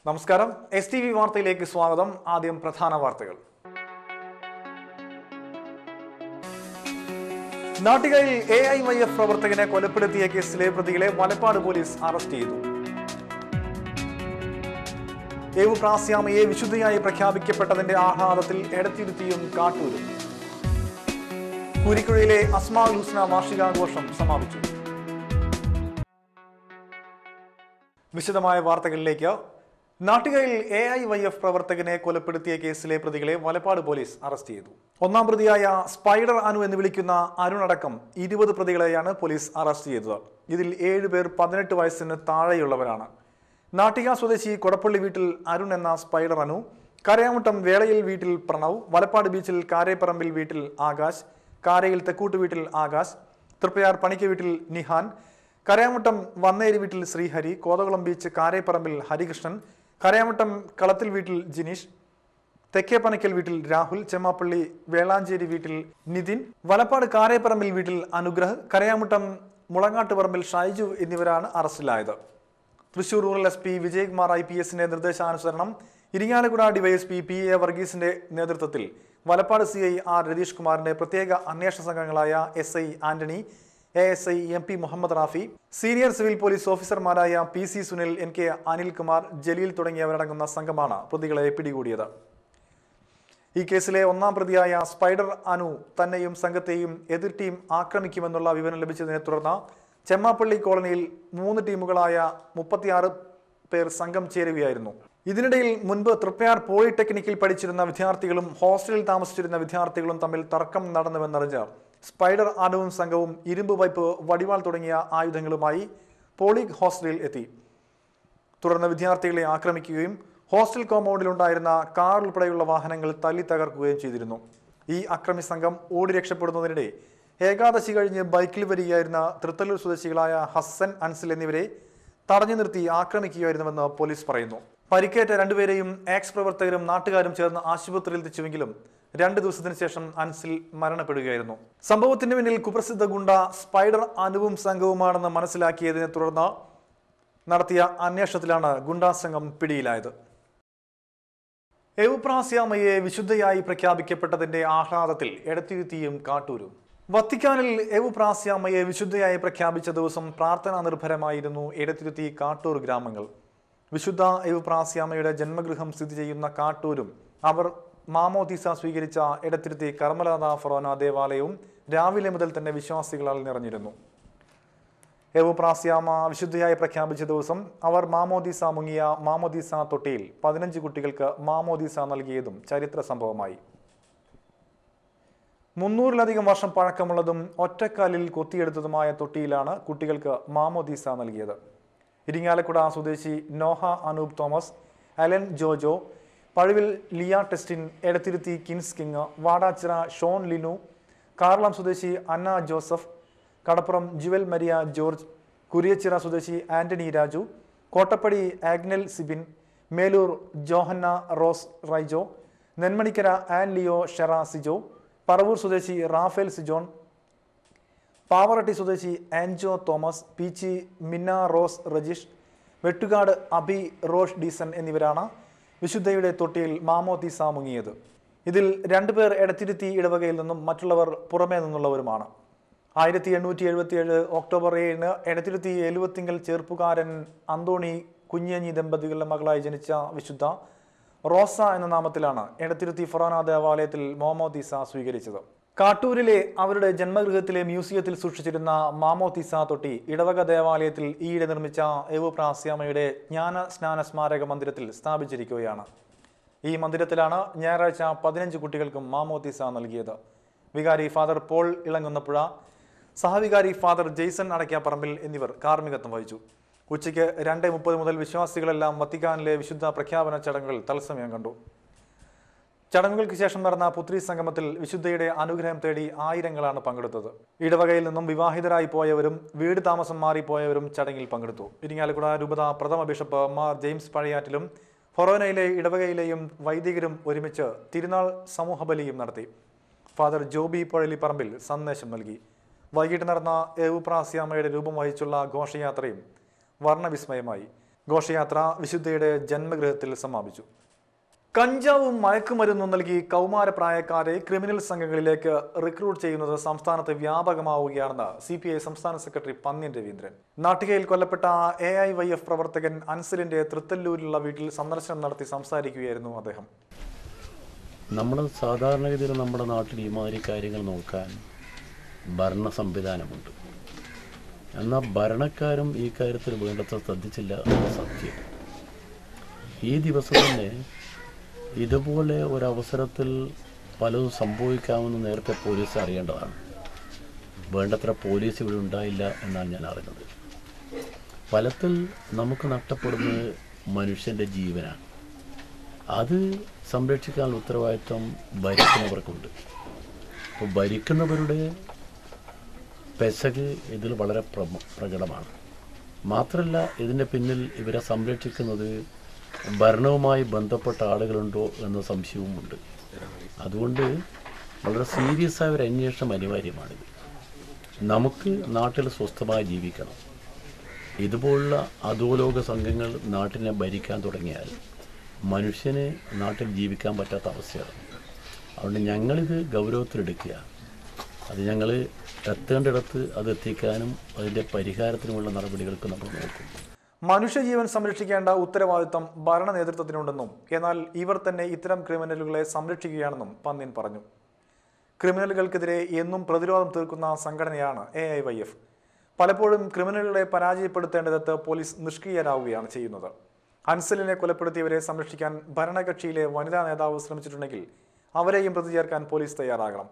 നമസ്കാരം S T V വാർത്തയിലേക്ക് സ്വാഗതം ആദ്യം പ്രധാന വാർത്തകൾ നാട്ടികയിൽ എ ഐ വൈ എഫ് പ്രവർത്തകനെ കൊലപ്പെടുത്തിയ കേസിലെ പ്രതികളെ വലപ്പാട് പോലീസ് അറസ്റ്റ് ചെയ്തു ഏവു പ്രാസ്യാമയെ വിശുദ്ധയായി പ്രഖ്യാപിക്കപ്പെട്ടതിന്റെ ആഹ്ലാദത്തിൽ എടത്തിരുത്തിയും കാട്ടൂരും കുരിക്കുഴയിലെ അസ്മാൽ ഹുസ്ന വാർഷികാഘോഷം സമാപിച്ചു വിശദമായ വാർത്തകളിലേക്ക് നാട്ടികയിൽ എ ഐ വൈ എഫ് പ്രവർത്തകനെ കൊലപ്പെടുത്തിയ കേസിലെ പ്രതികളെ വലപ്പാട് പോലീസ് അറസ്റ്റ് ചെയ്തു ഒന്നാം പ്രതിയായ സ്പൈഡർ അനു എന്ന് വിളിക്കുന്ന അരുണടക്കം ഇരുപത് പ്രതികളെയാണ് പോലീസ് അറസ്റ്റ് ചെയ്തത് ഇതിൽ ഏഴുപേർ പതിനെട്ട് വയസ്സിന് താഴെയുള്ളവരാണ് നാട്ടിക സ്വദേശി കൊടപ്പള്ളി വീട്ടിൽ അരുൺ എന്ന സ്പൈഡർ അനു കരയാമുട്ടം വേളയിൽ വീട്ടിൽ പ്രണവ് വലപ്പാട് ബീച്ചിൽ കാരേപ്പറമ്പിൽ വീട്ടിൽ ആകാശ് കാരയിൽ തെക്കൂട്ട് വീട്ടിൽ ആകാശ് തൃപ്പയാർ പണിക്ക് വീട്ടിൽ നിഹാൻ കരയാമുട്ടം വന്നേരി വീട്ടിൽ ശ്രീഹരി കോതകുളം ബീച്ച് കാരേപ്പറമ്പിൽ ഹരികൃഷ്ണൻ കരയാമുട്ടം കളത്തിൽ വീട്ടിൽ ജിനീഷ് തെക്കേപ്പനയ്ക്കൽ വീട്ടിൽ രാഹുൽ ചെമ്മാപ്പള്ളി വേളാഞ്ചേരി വീട്ടിൽ നിതിൻ വലപ്പാട് കാരേപ്പറമ്പിൽ വീട്ടിൽ അനുഗ്രഹ് കരയാമുട്ടം മുളങ്ങാട്ടുപറമ്പിൽ ഷൈജു എന്നിവരാണ് അറസ്റ്റിലായത് Thrissur rural S P Vijayakumar I P എസിന്റെ നിർദ്ദേശാനുസരണം ഇരിങ്ങാലക്കുട ഡിവൈഎസ്പി പി എ വർഗീസിന്റെ നേതൃത്വത്തിൽ Valappad C I R Ratheesh കുമാറിന്റെ പ്രത്യേക അന്വേഷണ സംഘങ്ങളായ S I Antony A S I M P Muhammad Rafi senior civil police ഓഫീസർമാരായ P C Sunil N K Anilkumar Jaleel തുടങ്ങിയവരടങ്ങുന്ന സംഘമാണ് പ്രതികളെ പിടികൂടിയത് ഈ കേസിലെ ഒന്നാം പ്രതിയായ സ്പൈഡർ അനു തന്നെയും സംഘത്തെയും എതിർ ടീം ആക്രമിക്കുമെന്നുള്ള വിവരം ലഭിച്ചതിനെ തുടർന്ന് ചെമ്മാപ്പള്ളി കോളനിയിൽ മൂന്ന് ടീമുകളായ മുപ്പത്തിയാറ് പേർ സംഘം ചേരുകയായിരുന്നു ഇതിനിടയിൽ മുൻപ് തൃപ്പയാർ പോളിടെക്നിക്കിൽ പഠിച്ചിരുന്ന വിദ്യാർത്ഥികളും ഹോസ്റ്റലിൽ താമസിച്ചിരുന്ന വിദ്യാർത്ഥികളും തമ്മിൽ തർക്കം നടന്നുവെന്നറിഞ്ഞ് സ്പൈഡർ അനുവും സംഘവും ഇരുമ്പ് പൈപ്പ് വടിവാൾ തുടങ്ങിയ ആയുധങ്ങളുമായി പോളി ഹോസ്റ്റലിൽ എത്തി തുടർന്ന് വിദ്യാർത്ഥികളെ ആക്രമിക്കുകയും ഹോസ്റ്റൽ കോമ്പൗണ്ടിലുണ്ടായിരുന്ന കാർ ഉൾപ്പെടെയുള്ള വാഹനങ്ങൾ തല്ലി തകർക്കുകയും ചെയ്തിരുന്നു ഈ അക്രമി സംഘം ഓടി രക്ഷപ്പെടുന്നതിനിടെ ഏകാദശി കഴിഞ്ഞ് ബൈക്കിൽ വരികയായിരുന്ന തൃത്തല്ലൂർ സ്വദേശികളായ ഹസൻ അൻസിൽ എന്നിവരെ തടഞ്ഞു നിർത്തി ആക്രമിക്കുകയായിരുന്നുവെന്ന് പോലീസ് പറയുന്നു പരിക്കേറ്റ രണ്ടുപേരെയും എക്സ് പ്രവർത്തകരും നാട്ടുകാരും ചേർന്ന് ആശുപത്രിയിൽ എത്തിച്ചുവെങ്കിലും രണ്ട് ദിവസത്തിന് ശേഷം അൻസിൽ മരണപ്പെടുകയായിരുന്നു സംഭവത്തിന് പിന്നിൽ കുപ്രസിദ്ധ ഗുണ്ട സ്പൈഡർ അനുവും സംഘവുമാണെന്ന് മനസ്സിലാക്കിയതിനെ തുടർന്ന് നടത്തിയ അന്വേഷണത്തിലാണ് ഗുണ്ടാ സംഘം പിടിയിലായത് എവുപ്രാസ്യാമയെ വിശുദ്ധയായി പ്രഖ്യാപിക്കപ്പെട്ടതിന്റെ ആഹ്ലാദത്തിൽ എടത്തിരുത്തിയും കാട്ടൂരും വത്തിക്കാനിൽ എവുപ്രാസ്യാമയെ വിശുദ്ധയായി പ്രഖ്യാപിച്ച ദിവസം പ്രാർത്ഥനാ നിർഭരമായിരുന്നു എടത്തിരുത്തി കാട്ടൂർ ഗ്രാമങ്ങൾ വിശുദ്ധ എവുപ്രാസ്യാമയുടെ ജന്മഗൃഹം സ്ഥിതി ചെയ്യുന്ന കാട്ടൂരും അവർ മാമോദീസ സ്വീകരിച്ച എടത്തിരുത്തി കർമ്മലത ഫൊറോന ദേവാലയവും രാവിലെ മുതൽ തന്നെ വിശ്വാസികളാൽ നിറഞ്ഞിരുന്നു എവുപ്രാസ്യാമ വിശുദ്ധയായി പ്രഖ്യാപിച്ച ദിവസം അവർ മാമോദീസ മുങ്ങിയ മാമോദീസ തൊട്ടിയിൽ പതിനഞ്ച് കുട്ടികൾക്ക് മാമോദീസ നൽകിയതും ചരിത്ര സംഭവമായി മുന്നൂറിലധികം വർഷം പഴക്കമുള്ളതും ഒറ്റക്കാലിൽ കൊത്തിയെടുത്തതുമായ തൊട്ടിയിലാണ് കുട്ടികൾക്ക് മാമോദീസ നൽകിയത് ഇരിങ്ങാലക്കുട സ്വദേശി നോഹ അനൂപ് തോമസ് അലൻ ജോജോ പഴുവിൽ ലിയ ടെസ്റ്റിൻ എടത്തിരുത്തി കിൻസ് കിങ് വാടാച്ചിറ ഷോൺ ലിനു കാർളം സ്വദേശി അന്ന ജോസഫ് കടപ്പുറം ജുവൽ മരിയ ജോർജ് കുരിയച്ചിറ സ്വദേശി ആന്റണി രാജു കോട്ടപ്പടി ആഗ്നൽ സിബിൻ മേലൂർ ജോഹന്ന റോസ് റൈജോ നെന്മണിക്കര ആൻ ലിയോ ഷെറ സിജോ പറവൂർ സ്വദേശി റാഫേൽ സിജോൺ പാവറട്ടി സ്വദേശി ആൻജോ തോമസ് പീച്ചി മിന്ന റോസ് റജീഷ് വെട്ടുകാട് അബി റോഷ് ഡീസൺ എന്നിവരാണ് വിശുദ്ധയുടെ തൊട്ടിയിൽ മാമോദീസ മുങ്ങിയത് ഇതിൽ രണ്ടുപേർ എടത്തിരുത്തി ഇടവകയിൽ നിന്നും മറ്റുള്ളവർ പുറമേ നിന്നുള്ളവരുമാണ് ആയിരത്തി എണ്ണൂറ്റി എഴുപത്തിയേഴ് ഒക്ടോബർ ഏഴിന് എടത്തിരുത്തി എലുവത്തിങ്കൽ ചേർപ്പുകാരൻ അന്തോണി കുഞ്ഞേഞ്ഞി ദമ്പതികളുടെ മകളായി ജനിച്ച വിശുദ്ധ റോസ എന്ന നാമത്തിലാണ് എടത്തിരുത്തി ഫൊറോന ദേവാലയത്തിൽ മോമോദീസ സ്വീകരിച്ചത് കാട്ടൂരിലെ അവരുടെ ജന്മഗൃഹത്തിലെ മ്യൂസിയത്തിൽ സൂക്ഷിച്ചിരുന്ന മാമോദീസ തൊട്ടി ഇടവക ദേവാലയത്തിൽ ഈയിടെ നിർമ്മിച്ച എവു പ്രാസ്യാമയുടെ ജ്ഞാന സ്നാന സ്മാരക മന്ദിരത്തിൽ സ്ഥാപിച്ചിരിക്കുകയാണ് ഈ മന്ദിരത്തിലാണ് ഞായറാഴ്ച പതിനഞ്ച് കുട്ടികൾക്കും മാമോദീസ നൽകിയത് വികാരി ഫാദർ പോൾ ഇളങ്ങുന്നപ്പുഴ സഹവികാരി ഫാദർ ജെയ്സൺ അടയ്ക്കാപ്പറമ്പിൽ എന്നിവർ കാർമ്മികത്വം വഹിച്ചു ഉച്ചയ്ക്ക് രണ്ട് മുപ്പത് മുതൽ വിശ്വാസികളെല്ലാം വത്തിക്കാനിലെ വിശുദ്ധ പ്രഖ്യാപന ചടങ്ങുകൾ തത്സമയം കണ്ടു ചടങ്ങുകൾക്ക് ശേഷം നടന്ന പുത്രി സംഗമത്തിൽ വിശുദ്ധയുടെ അനുഗ്രഹം തേടി ആയിരങ്ങളാണ് പങ്കെടുത്തത് ഇടവകയിൽ നിന്നും വിവാഹിതരായി പോയവരും വീട് താമസം മാറിപ്പോയവരും ചടങ്ങിൽ പങ്കെടുത്തു ഇരിങ്ങാലക്കുട രൂപത പ്രഥമ ബിഷപ്പ് മാർ ജെയിംസ് പഴയാറ്റിലും ഫൊറോനയിലെ ഇടവകയിലെയും വൈദികരും ഒരുമിച്ച് തിരുനാൾ സമൂഹബലിയും നടത്തി ഫാദർ ജോബി പൊഴലിപ്പറമ്പിൽ സന്ദേശം നൽകി വൈകിട്ട് നടന്ന ഏവുപ്രാസ്യാമയുടെ രൂപം വഹിച്ചുള്ള ഘോഷയാത്രയും വർണ്ണവിസ്മയമായി ഘോഷയാത്ര വിശുദ്ധയുടെ ജന്മഗൃഹത്തിൽ സമാപിച്ചു കഞ്ചാവും മയക്കുമരുന്നും നൽകി കൗമാരപ്രായക്കാരെ ക്രിമിനൽ സംഘങ്ങളിലേക്ക് റിക്രൂട്ട് ചെയ്യുന്നത് സംസ്ഥാനത്ത് വ്യാപകമാവുകയാണെന്ന് സി പി ഐ സംസ്ഥാന സെക്രട്ടറി പന്ന്യൻ രവീന്ദ്രൻ നാട്ടികയിൽ കൊല്ലപ്പെട്ട എ ഐ വൈ എഫ് പ്രവർത്തകൻ അൻസലിന്റെ തൃത്തല്ലൂരിലുള്ള വീട്ടിൽ സന്ദർശനം നടത്തി സംസാരിക്കുകയായിരുന്നു അദ്ദേഹം നമ്മൾ സാധാരണഗതിയിൽ നമ്മുടെ നാട്ടിൽ ഈ മാതിരി കാര്യങ്ങൾ നോക്കാൻ ഭരണ സംവിധാനമുണ്ട് എന്നാൽ ഭരണക്കാരും ഈ കാര്യത്തിൽ വേണ്ടത്ര ശ്രദ്ധിച്ചില്ല എന്ന സത്യം ഈ ദിവസം തന്നെ ഇതുപോലെ ഒരവസരത്തിൽ പലതും സംഭവിക്കാമെന്ന് നേരത്തെ പോലീസ് അറിയേണ്ടതാണ് വേണ്ടത്ര പോലീസ് ഇവിടെ ഉണ്ടായില്ല എന്നാണ് ഞാൻ അറിഞ്ഞത് ഫലത്തിൽ നമുക്ക് നഷ്ടപ്പെടുന്നത് മനുഷ്യൻ്റെ ജീവനാണ് അത് സംരക്ഷിക്കാനുള്ള ഉത്തരവാദിത്വം ഭരിക്കുന്നവർക്കുണ്ട് അപ്പോൾ ഭരിക്കുന്നവരുടെ പെസക് ഇതിൽ വളരെ പ്രമ പ്രകടമാണ് മാത്രമല്ല ഇതിൻ്റെ പിന്നിൽ ഇവരെ സംരക്ഷിക്കുന്നത് ഭരണവുമായി ബന്ധപ്പെട്ട ആളുകളുണ്ടോ എന്ന സംശയവുമുണ്ട് അതുകൊണ്ട് വളരെ സീരിയസ് ആയ ഒരു അന്വേഷണം അനിവാര്യമാണിത് നമുക്ക് നാട്ടിൽ സ്വസ്ഥമായി ജീവിക്കണം ഇതുപോലുള്ള അധോലോക സംഘങ്ങൾ നാട്ടിനെ ഭരിക്കാൻ തുടങ്ങിയാൽ മനുഷ്യന് നാട്ടിൽ ജീവിക്കാൻ പറ്റാത്ത അവസ്ഥയാണ് അതുകൊണ്ട് ഞങ്ങളിത് ഗൗരവത്തിലെടുക്കുക അത് ഞങ്ങൾ എത്തേണ്ടിടത്ത് അത് എത്തിക്കാനും അതിൻ്റെ പരിഹാരത്തിനുമുള്ള നടപടികൾക്ക് നമ്മൾ നോക്കും മനുഷ്യജീവൻ സംരക്ഷിക്കേണ്ട ഉത്തരവാദിത്തം ഭരണ നേതൃത്വത്തിനുണ്ടെന്നും എന്നാൽ ഇവർ തന്നെ ഇത്തരം ക്രിമിനലുകളെ സംരക്ഷിക്കുകയാണെന്നും പന്ന്യൻ പറഞ്ഞു ക്രിമിനലുകൾക്കെതിരെ എന്നും പ്രതിരോധം തീർക്കുന്ന സംഘടനയാണ് എ ഐ വൈ എഫ് പലപ്പോഴും ക്രിമിനലുകളെ പരാജയപ്പെടുത്തേണ്ടതിടത്ത് പോലീസ് നിഷ്ക്രിയരാവുകയാണ് ചെയ്യുന്നത് അൻസലിനെ കൊലപ്പെടുത്തിയവരെ സംരക്ഷിക്കാൻ ഭരണകക്ഷിയിലെ വനിതാ നേതാവ് ശ്രമിച്ചിട്ടുണ്ടെങ്കിൽ അവരെയും പ്രതി ചേർക്കാൻ പോലീസ് തയ്യാറാകണം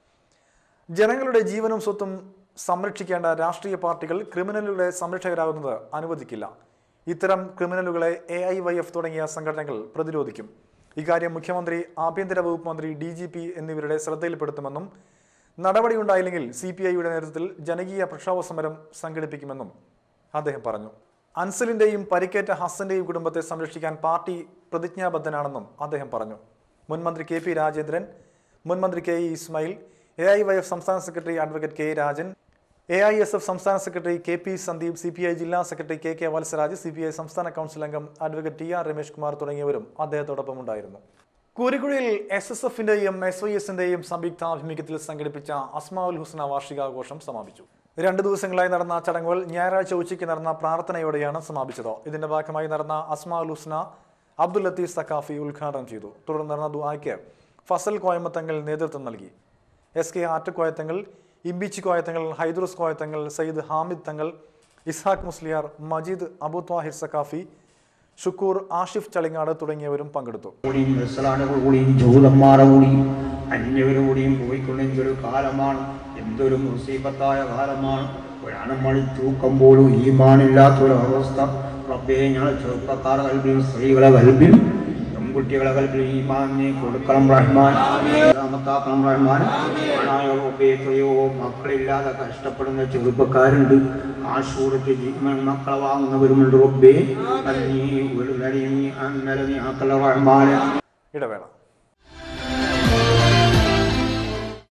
ജനങ്ങളുടെ ജീവനും സ്വത്തും സംരക്ഷിക്കേണ്ട രാഷ്ട്രീയ പാർട്ടികൾ ക്രിമിനലുകളെ സംരക്ഷകരാകുന്നത് അനുവദിക്കില്ല ഇത്തരം ക്രിമിനലുകളെ എ ഐ വൈ എഫ് തുടങ്ങിയ സംഘടനകൾ പ്രതിരോധിക്കും ഇക്കാര്യം മുഖ്യമന്ത്രി ആഭ്യന്തര വകുപ്പ് മന്ത്രി ഡി ജി പി എന്നിവരുടെ ശ്രദ്ധയിൽപ്പെടുത്തുമെന്നും നടപടിയുണ്ടായില്ലെങ്കിൽ സി പി ഐയുടെ നേതൃത്വത്തിൽ ജനകീയ പ്രക്ഷോഭ സമരം സംഘടിപ്പിക്കുമെന്നും അദ്ദേഹം പറഞ്ഞു അൻസലിന്റെയും പരിക്കേറ്റ ഹസന്റെയും കുടുംബത്തെ സംരക്ഷിക്കാൻ പാർട്ടി പ്രതിജ്ഞാബദ്ധനാണെന്നും അദ്ദേഹം പറഞ്ഞു മുൻമന്ത്രി കെ പി രാജേന്ദ്രൻ മുൻമന്ത്രി K E Ismail A I Y F സംസ്ഥാന secretary advocate K Rajan A I S F സംസ്ഥാന secretary K P Sandeep C P I ജില്ലാ secretary K K Valsaraj C P I സംസ്ഥാന കൗൺസിൽ അംഗം advocate T R Ramesh Kumar തുടങ്ങിയവരും അദ്ദേഹത്തോടൊപ്പം ഉണ്ടായിരുന്നു കൂരിക്കുഴിയിൽ എസ് എസ് എഫിന്റെയും എസ് വൈ എസിന്റെയും സംയുക്താഭിമുഖ്യത്തിൽ സംഘടിപ്പിച്ച അസ്മാഉൽ ഹുസ്ന വാർഷികാഘോഷം സമാപിച്ചു രണ്ട് ദിവസങ്ങളായി നടന്ന ചടങ്ങുകൾ ഞായറാഴ്ച ഉച്ചയ്ക്ക് നടന്ന പ്രാർത്ഥനയോടെയാണ് സമാപിച്ചത് ഇതിന്റെ ഭാഗമായി നടന്ന അസ്മാഉൽ ഹുസ്ന അബ്ദുൽ ലത്തീഫ് സക്കാഫി ഉദ്ഘാടനം ചെയ്തു തുടർന്ന് നടന്ന ദുആയ്ക്ക് ഫസൽ കോയമ്പത്തങ്ങൾ നേതൃത്വം നൽകി എസ് കെ ആറ്റക്കോയത്തങ്ങൾ ഇമ്പിച്ചി കോയത്തങ്ങൾ ഹൈദ്രസ് കോയത്തങ്ങൾ സയ്യിദ് ഹാമിദ് തങ്ങൾ ഇസ്ഹാഖ് മുസ്ലിയാർ മജീദ് അബു ത്വാഹിർ സക്കാഫി ഷുക്കൂർ ആഷിഫ് ചളിങ്ങാട് തുടങ്ങിയവരും പങ്കെടുത്തു കൂടിയും വെസലാടുകൾ കൂടിയും ജൂതന്മാരെ കൂടിയും അന്യവർ കൂടിയും പോയിക്കൊണ്ടെങ്കിൽ ഒരു കാലമാണ് എന്തൊരു മുസീബത്തായ കാലമാണ് ഒരണമണി തൂക്കുമ്പോഴും ഈമാനില്ലാത്തൊരു അവസ്ഥ റബ്ബേ ഞങ്ങൾ ചെറുപ്പക്കാരെ കൽബിലും സ്ത്രീകളെ കൽബിലും പെൺകുട്ടികളെ കൽബിലും ഈമാൻ നീ കൊടുക്കണം റഹ്മാൻ രണ്ടാമത്താക്കണം റഹ്മാൻ ആണായ റബ്ബേ എത്രയോ മക്കളില്ലാതെ കഷ്ടപ്പെടുന്ന ചെറുപ്പക്കാരുണ്ട് ആശൂരത്തെ ജീവൻ മക്കളെ വാങ്ങുന്നവരുമുണ്ട് റബ്ബേ അത് നീ ഒരു നീ അന്നലെ നീ ആക്കല റഹ്മാൻ ഇടവേള